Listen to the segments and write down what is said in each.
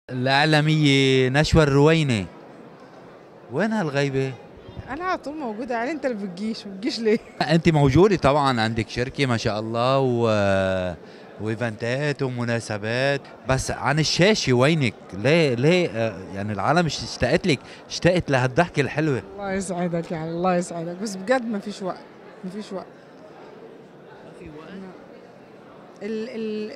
الإعلامية نشوى الرويني وين هالغيبة؟ انا على طول موجوده يعني انت اللي بتجيش ما بتجيش ليه أنت موجودة طبعا عندك شركة ما شاء الله و وايفنتات ومناسبات بس عن الشاشة وينك؟ ليه ليه آه، يعني العالم مش اشتقت لك اشتقت لهالضحكة الحلوة الله يسعدك يعني الله يسعدك بس بجد ما فيش وقت ما فيش وقت ال ال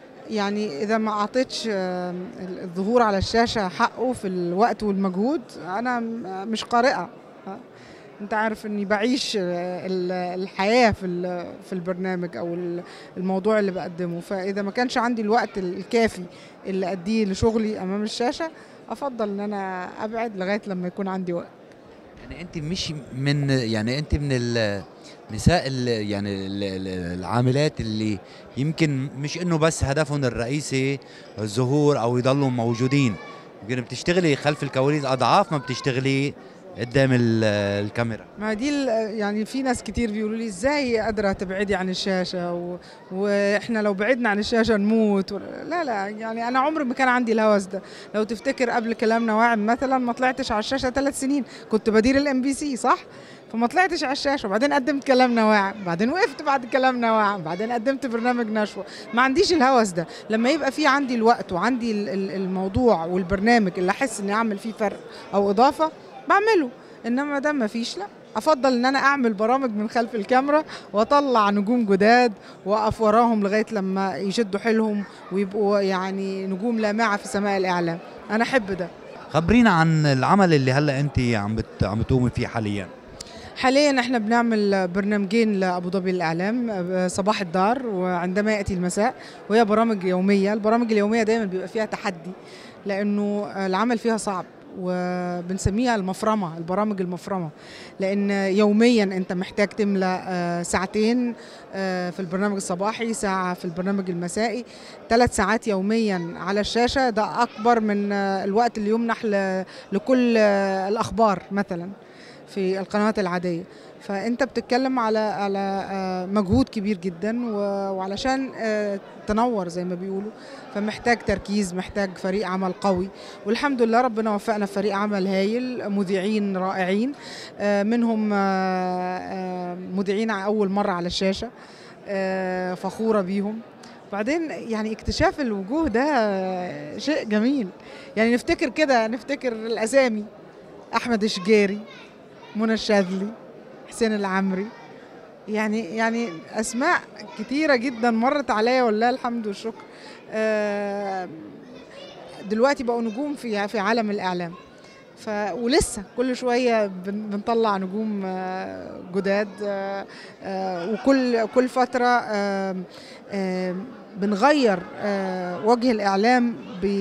يعني اذا ما اعطيتش آه، ال- الظهور على الشاشه حقه في الوقت والمجهود انا م- مش قارئه ها؟ انت عارف اني بعيش آه، ال- الحياه في ال- في البرنامج او ال- الموضوع اللي بقدمه فاذا ما كانش عندي الوقت الكافي اللي اديه لشغلي امام الشاشه افضل ان انا ابعد لغايه لما يكون عندي وقت يعني انت مش من يعني انت من النساء ال- يعني ال- ال- العاملات اللي يمكن مش انه بس هدفهم الرئيسي الظهور او يضلوا موجودين يمكن بتشتغلي خلف الكواليس اضعاف ما بتشتغلي قدام ال- الكاميرا ما دي ال- يعني في ناس كتير بيقولوا لي ازاي قادره تبعدي عن الشاشه و... واحنا لو بعدنا عن الشاشه نموت و... لا لا يعني انا عمري ما كان عندي الهوس ده لو تفتكر قبل كلامنا واعم مثلا ما طلعتش على الشاشه ثلاث سنين كنت بدير الام بي سي صح فما طلعتش على الشاشه وبعدين قدمت كلامنا واعم بعدين وقفت بعد كلامنا واعم بعدين قدمت برنامج نشوه ما عنديش الهوس ده لما يبقى في عندي الوقت وعندي ال- ال- الموضوع والبرنامج اللي احس اني اعمل فيه فرق او اضافه بعمله انما ده ما فيش لا افضل ان انا اعمل برامج من خلف الكاميرا واطلع نجوم جداد واقف وراهم لغايه لما يشدوا حيلهم ويبقوا يعني نجوم لامعه في سماء الاعلام انا احب ده خبرينا عن العمل اللي هلا انت عم بت عم تقومي فيه حاليا حاليا احنا بنعمل برنامجين لابو ظبي الاعلام آه، صباح الدار وعندما ياتي المساء وهي برامج يوميه البرامج اليوميه دايما بيبقى فيها تحدي لانه آه، العمل فيها صعب وبنسميها المفرمه البرامج المفرمه لان يوميا انت محتاج تملى آه، ساعتين آه، في البرنامج الصباحي ساعه في البرنامج المسائي ثلاث ساعات يوميا على الشاشه ده اكبر من آه، الوقت اللي يمنح ل- لكل آه، الاخبار مثلا في القنوات العاديه فانت بتتكلم على على آه، مجهود كبير جدا و- وعلشان آه، تنور زي ما بيقولوا فمحتاج تركيز محتاج فريق عمل قوي والحمد لله ربنا وفقنا في فريق عمل هايل مذيعين رائعين آه، منهم آه، آه، مذيعين اول مره على الشاشه آه، فخوره بيهم بعدين يعني اكتشاف الوجوه ده آه، شيء جميل يعني نفتكر كده نفتكر الاسامي احمد الشجيري منى الشاذلي حسين العمري يعني يعني اسماء كتيره جدا مرت عليا والله الحمد والشكر آه، دلوقتي بقوا نجوم في في عالم الاعلام ف ولسه كل شويه بن- بنطلع نجوم آه، جداد آه، آه، وكل كل فتره آه، آه، بنغير آه، وجه الاعلام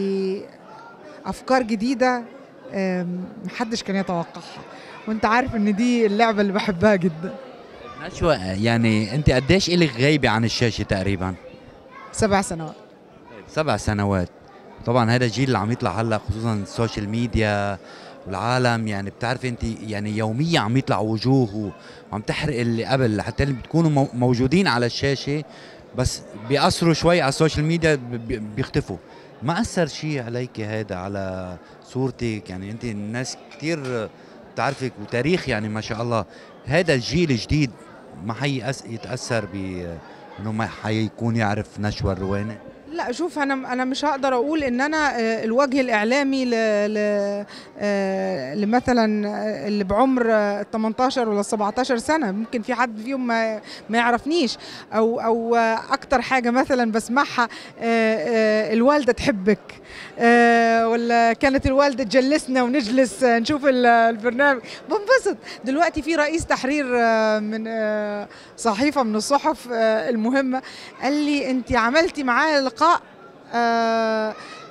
بافكار جديده آه، محدش كان يتوقعها وانت عارف ان دي اللعبه اللي بحبها جدا نشوى يعني انت قديش الك غايبه عن الشاشه تقريبا سبع سنوات سبع سنوات طبعا هذا الجيل اللي عم يطلع هلا خصوصا السوشيال ميديا والعالم يعني بتعرفي انت يعني يوميا عم يطلع وجوه وعم تحرق اللي قبل حتى اللي بتكونوا مو- موجودين على الشاشه بس بيأثروا شوي على السوشيال ميديا ب- ب- بيختفوا ما أثر شيء عليك هذا على صورتك يعني انت الناس كثير بتعرفك وتاريخ يعني ما شاء الله هذا الجيل الجديد ما حيأس يتأثر ب انه ما حيكون يعرف نشوى الرواني لا شوف انا انا مش هقدر اقول ان انا آه، الوجه الاعلامي ل ل آه، لمثلا آه، اللي بعمر آه، 18 ولا 17 سنه ممكن في حد فيهم ما ما يعرفنيش او او آه، اكتر حاجه مثلا بسمعها آه، آه، الوالده تحبك آه، ولا كانت الوالده تجلسنا ونجلس آه، نشوف ال- البرنامج بنبسط دلوقتي في رئيس تحرير آه، من آه، صحيفه من الصحف آه، المهمه قال لي انت عملتي معايا لقاء آه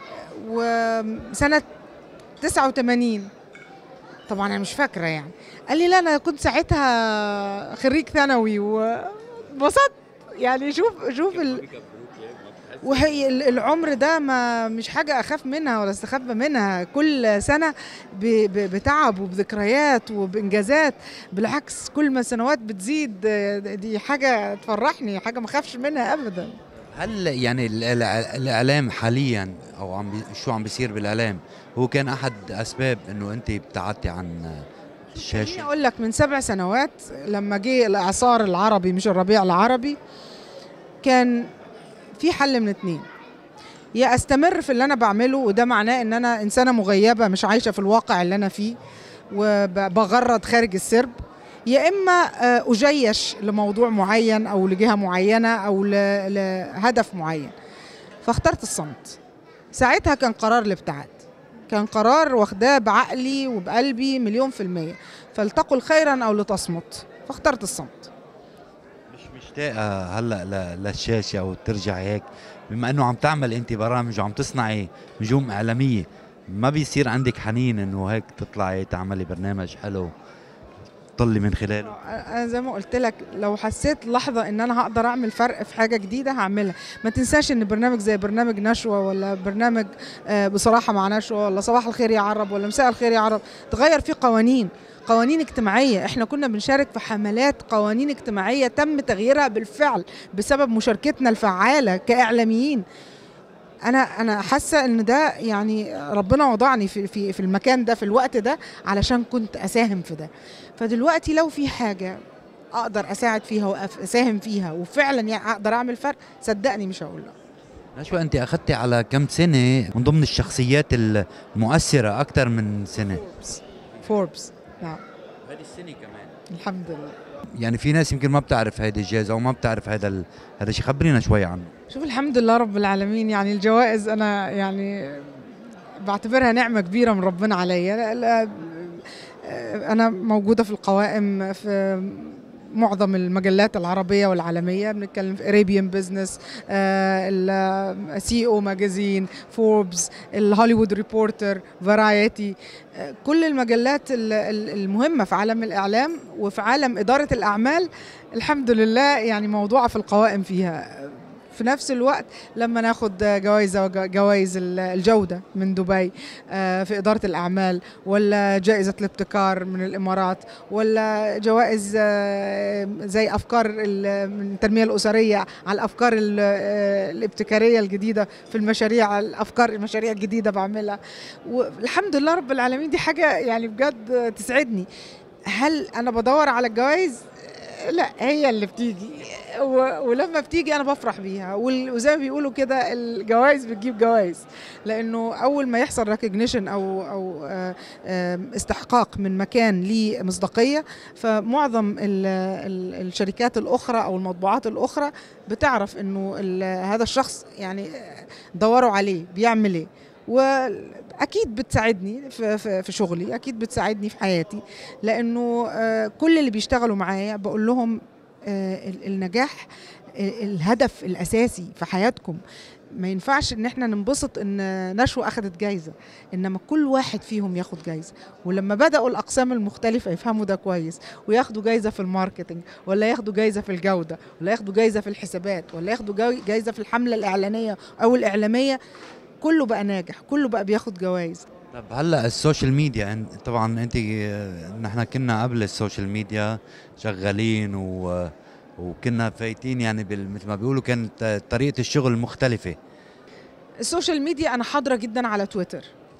وسنه 89 طبعا انا مش فاكره يعني قال لي لا انا كنت ساعتها خريج ثانوي وبسطت يعني شوف شوف ال... وهي ال- العمر ده ما مش حاجة أخاف منها ولا استخبى منها كل سنة ب- ب- بتعب وبذكريات وبإنجازات بالعكس كل ما السنوات بتزيد آه، دي حاجة تفرحني حاجة ما أخافش منها أبدا هل يعني ال- ال- الاعلام حاليا او عم بي شو عم بيصير بالاعلام هو كان احد اسباب انه انت ابتعدتي عن خليني الشاشه اقول لك من سبع سنوات لما جه الاعصار العربي مش الربيع العربي كان في حل من اتنين يا استمر في اللي انا بعمله وده معناه ان انا انسانه مغيبه مش عايشه في الواقع اللي انا فيه وبغرد خارج السرب يا اما آه، اجيش لموضوع معين او لجهه معينه او ل- لهدف معين فاخترت الصمت ساعتها كان قرار الابتعاد كان قرار واخداه بعقلي وبقلبي مليون في المية فلتقل خيرا أو لتصمت فاخترت الصمت مش مشتاقه هلا ل- للشاشه او ترجعي هيك بما انه عم تعمل انت برامج وعم تصنعي نجوم اعلاميه ما بيصير عندك حنين انه هيك تطلعي تعملي برنامج حلو تطلي من خلاله أنا زي ما قلت لك لو حسيت لحظة إن أنا هقدر أعمل فرق في حاجة جديدة هعملها ما تنساش إن برنامج زي برنامج نشوة ولا برنامج آه، بصراحة مع نشوة ولا صباح الخير يا عرب ولا مساء الخير يا عرب تغير فيه قوانين قوانين اجتماعية احنا كنا بنشارك في حملات قوانين اجتماعية تم تغييرها بالفعل بسبب مشاركتنا الفعالة كإعلاميين انا انا حاسه ان ده يعني ربنا وضعني في في في المكان ده في الوقت ده علشان كنت اساهم في ده فدلوقتي لو في حاجه اقدر اساعد فيها واساهم فيها وفعلا يعني اقدر اعمل فرق صدقني مش هقول لا نشوى انت اخذتي على كم سنه من ضمن الشخصيات المؤثره اكثر من سنه فوربس فوربس نعم هذه السنه كمان الحمد لله يعني في ناس يمكن ما بتعرف هيدي الجائزه او ما بتعرف هذا ال... هذا الشيء خبرينا شوي عنه شوف الحمد لله رب العالمين يعني الجوائز انا يعني بعتبرها نعمه كبيره من ربنا عليا لا- لا- انا موجوده في القوائم في معظم المجلات العربية والعالمية بنتكلم في اريبيان بزنس السي او ماجازين فوربس الهوليوود ريبورتر فرايتي كل المجلات ال- ال- المهمة في عالم الإعلام وفي عالم إدارة الأعمال الحمد لله يعني موضوعة في القوائم فيها في نفس الوقت لما ناخد جوائز جوائز الجودة من دبي آه، في إدارة الأعمال ولا جائزة الابتكار من الإمارات ولا جوائز آه، زي أفكار ال- من التنمية الأسرية على الأفكار ال- آه، الابتكارية الجديدة في المشاريع الأفكار المشاريع الجديدة بعملها والحمد لله رب العالمين دي حاجة يعني بجد تسعدني هل أنا بدور على الجوائز لا هي اللي بتيجي و- ولما بتيجي انا بفرح بيها وال- وزي ما بيقولوا كده الجوائز بتجيب جوائز لانه اول ما يحصل ريكوجنيشن او او آه، آم، استحقاق من مكان ليه مصداقيه فمعظم ال- ال- الشركات الاخرى او المطبوعات الاخرى بتعرف انه ال- هذا الشخص يعني دوروا عليه بيعمل ايه واكيد بتساعدني في, في, في شغلي اكيد بتساعدني في حياتي لانه آه، كل اللي بيشتغلوا معايا بقول لهم آه، ال- النجاح آه، الهدف الاساسي في حياتكم ما ينفعش ان احنا ننبسط ان نشوة اخذت جايزه انما كل واحد فيهم ياخد جايزه ولما بداوا الاقسام المختلفه يفهموا ده كويس وياخدوا جايزه في الماركتنج ولا ياخدوا جايزه في الجوده ولا ياخدوا جايزه في الحسابات ولا ياخدوا جاي- جايزه في الحمله الاعلانيه او الاعلاميه كله بقى ناجح كله بقى بياخد جوائز طب هلا السوشيال ميديا إن- طبعا انت آه، نحن كنا قبل السوشيال ميديا شغالين و وكنا فايتين يعني بال- مثل ما بيقولوا كانت طريقه الشغل مختلفه السوشيال ميديا انا حاضره جدا على تويتر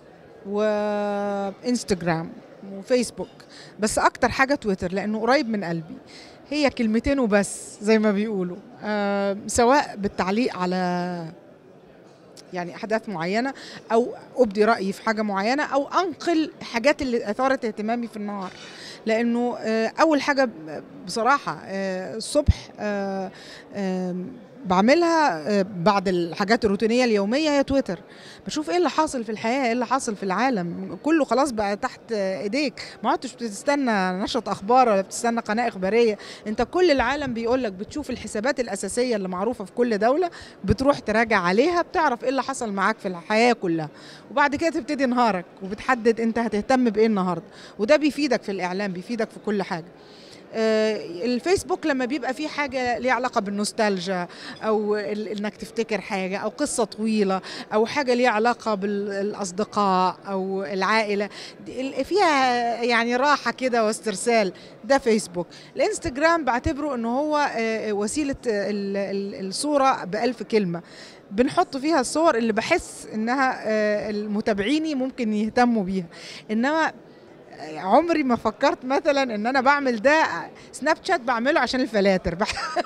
وانستغرام وفيسبوك بس اكتر حاجه تويتر لانه قريب من قلبي هي كلمتين وبس زي ما بيقولوا آه سواء بالتعليق على يعني احداث معينه او ابدي رايي في حاجه معينه او انقل حاجات اللي اثارت اهتمامي في النهار لانه آه، اول حاجه بصراحه آه، الصبح آه، آم، بعملها آه، بعد الحاجات الروتينيه اليوميه هي تويتر بشوف ايه اللي حاصل في الحياه ايه اللي حاصل في العالم كله خلاص بقى تحت آه، ايديك ما عدتش بتستنى نشره اخبار ولا بتستنى قناه اخباريه انت كل العالم بيقول لك بتشوف الحسابات الاساسيه اللي معروفه في كل دوله بتروح تراجع عليها بتعرف ايه اللي حصل معاك في الحياه كلها وبعد كده تبتدي نهارك وبتحدد انت هتهتم بايه النهارده وده بيفيدك في الاعلام بيفيدك في كل حاجه آه، الفيسبوك لما بيبقى فيه حاجه ليها علاقه بالنوستالجيا او ال- انك تفتكر حاجه او قصه طويله او حاجه ليها علاقه بالاصدقاء او العائله دي- ال- فيها يعني راحه كده واسترسال ده فيسبوك الانستجرام بعتبره ان هو آه، وسيله آه، ال- ال- الصوره بألف كلمه بنحط فيها الصور اللي بحس انها آه، المتابعيني ممكن يهتموا بيها انما آه، عمري ما فكرت مثلا ان انا بعمل ده سناب شات بعمله عشان الفلاتر بح-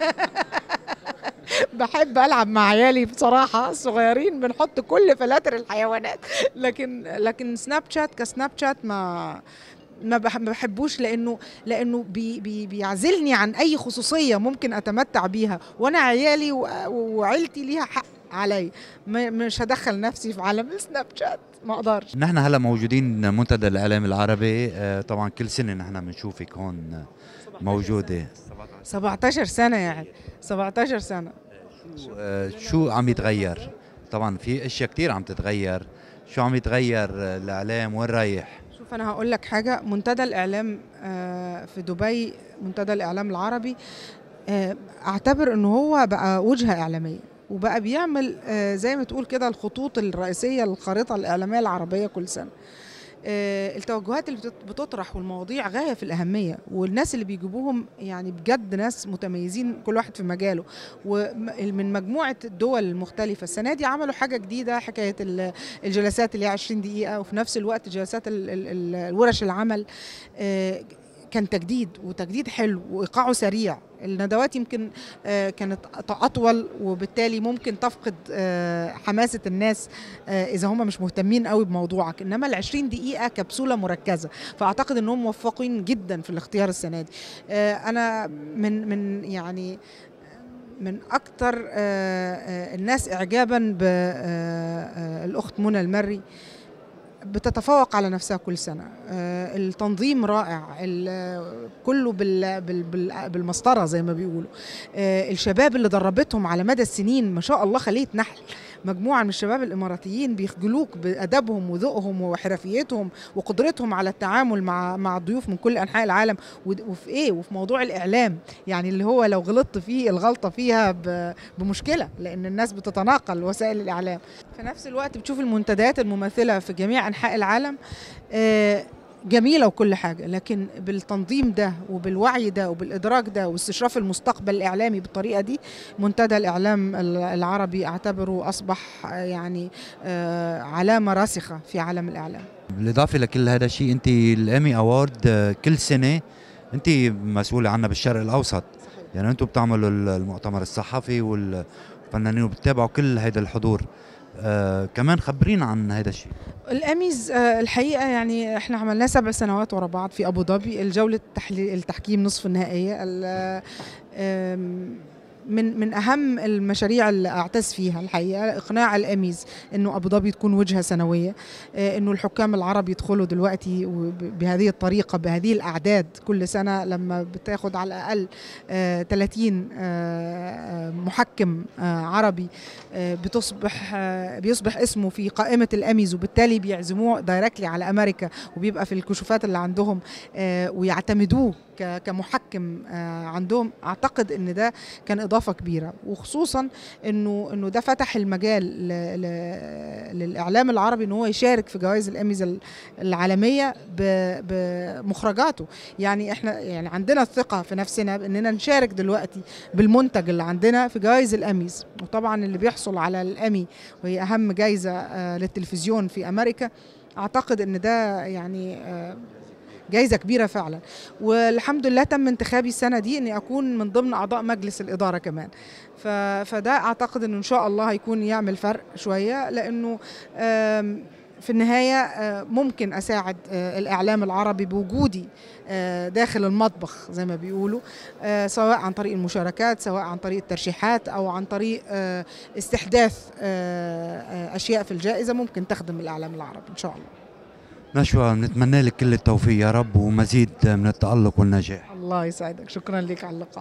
بحب العب مع عيالي بصراحه الصغيرين بنحط كل فلاتر الحيوانات لكن لكن سناب شات كسناب شات ما ما بح- ما بحبوش لانه لانه بي بي بيعزلني عن اي خصوصيه ممكن اتمتع بيها وانا عيالي و- وعيلتي ليها حق علي ما- مش هدخل نفسي في عالم السناب شات ما اقدرش نحن هلا موجودين منتدى الاعلام العربي آه، طبعا كل سنه نحن بنشوفك هون آه، موجوده 17 سنه يعني 17 سنه شو آه، شو عم يتغير طبعا في اشياء كتير عم تتغير شو عم يتغير آه، الاعلام وين رايح شوف انا هقول لك حاجه منتدى الاعلام آه، في دبي منتدى الاعلام العربي آه، اعتبر ان هو بقى وجهه اعلاميه وبقى بيعمل آه، زي ما تقول كده الخطوط الرئيسيه للخريطه الاعلاميه العربيه كل سنه آه، التوجهات اللي بتت- بتطرح والمواضيع غايه في الاهميه والناس اللي بيجيبوهم يعني بجد ناس متميزين كل واحد في مجاله ومن مجموعه الدول المختلفه السنه دي عملوا حاجه جديده حكايه ال- الجلسات اللي هي 20 دقيقه وفي نفس الوقت جلسات ال- ال- ال- الورش العمل آه، كان تجديد وتجديد حلو وايقاعه سريع الندوات يمكن آه، كانت اطول وبالتالي ممكن تفقد آه، حماسه الناس آه، اذا هم مش مهتمين قوي بموضوعك انما ال 20 دقيقه كبسوله مركزه فاعتقد انهم موفقين جدا في الاختيار السنه دي آه، انا من من يعني من اكثر الناس اعجابا بالاخت منى المري بتتفوق على نفسها كل سنه آه، التنظيم رائع ال- كله بال- بال- بال- بالمسطره زي ما بيقولوا آه، الشباب اللي دربتهم على مدى السنين ما شاء الله خليه نحل مجموعه من الشباب الاماراتيين بيخجلوك بادبهم وذوقهم وحرفيتهم وقدرتهم على التعامل مع مع الضيوف من كل انحاء العالم ود- وفي ايه وفي موضوع الاعلام يعني اللي هو لو غلطت فيه الغلطه فيها ب- بمشكله لان الناس بتتناقل وسائل الاعلام في نفس الوقت بتشوف المنتديات المماثله في جميع انحاء العالم آه، جميله وكل حاجه لكن بالتنظيم ده وبالوعي ده وبالادراك ده واستشراف المستقبل الاعلامي بالطريقه دي منتدى الاعلام ال- العربي اعتبره اصبح آه، يعني آه، علامه راسخه في عالم الاعلام بالاضافه لكل هذا الشيء انت الامي اوورد آه، كل سنه انت مسؤوله عنها بالشرق الاوسط يعني انتم بتعملوا المؤتمر الصحفي والفنانين وبتتابعوا كل هيدا الحضور آه كمان خبرينا عن هذا الشيء الاميز آه، الحقيقه يعني احنا عملناه سبع سنوات ورا بعض في ابو ظبي الجوله التحليل التحكيم نصف النهائيه ال- آم، من من اهم المشاريع اللي اعتز فيها الحقيقه اقناع الاميز انه ابو ظبي تكون وجهه سنويه آه، انه الحكام العرب يدخلوا دلوقتي وب- بهذه الطريقه بهذه الاعداد كل سنه لما بتاخد على الاقل آه، 30 آه، آه، محكم آه، عربي آه، بتصبح آه، بيصبح اسمه في قائمه الاميز وبالتالي بيعزموه دايركتلي على امريكا وبيبقى في الكشوفات اللي عندهم آه، ويعتمدوه ك- كمحكم آه، عندهم اعتقد ان ده كان اضافه كبيره وخصوصا انه انه ده فتح المجال ل- ل- للاعلام العربي ان هو يشارك في جوائز الاميز ال- العالميه ب- بمخرجاته يعني احنا يعني عندنا الثقه في نفسنا باننا نشارك دلوقتي بالمنتج اللي عندنا في جوائز الاميز وطبعا اللي بيحصل على الامي وهي اهم جائزه آه، للتلفزيون في امريكا اعتقد ان ده يعني آه، جايزه كبيره فعلا والحمد لله تم انتخابي السنه دي اني اكون من ضمن اعضاء مجلس الاداره كمان ف... فده اعتقد انه ان شاء الله هيكون يعمل فرق شويه لانه آم، في النهايه آه، ممكن اساعد آه، الاعلام العربي بوجودي آه، داخل المطبخ زي ما بيقولوا آه، سواء عن طريق المشاركات سواء عن طريق الترشيحات او عن طريق آه، استحداث آه، آه، اشياء في الجائزه ممكن تخدم الاعلام العربي ان شاء الله نشوى بنتمنى لك كل التوفيق يا رب ومزيد من التألق والنجاح الله يسعدك شكرا لك على اللقاء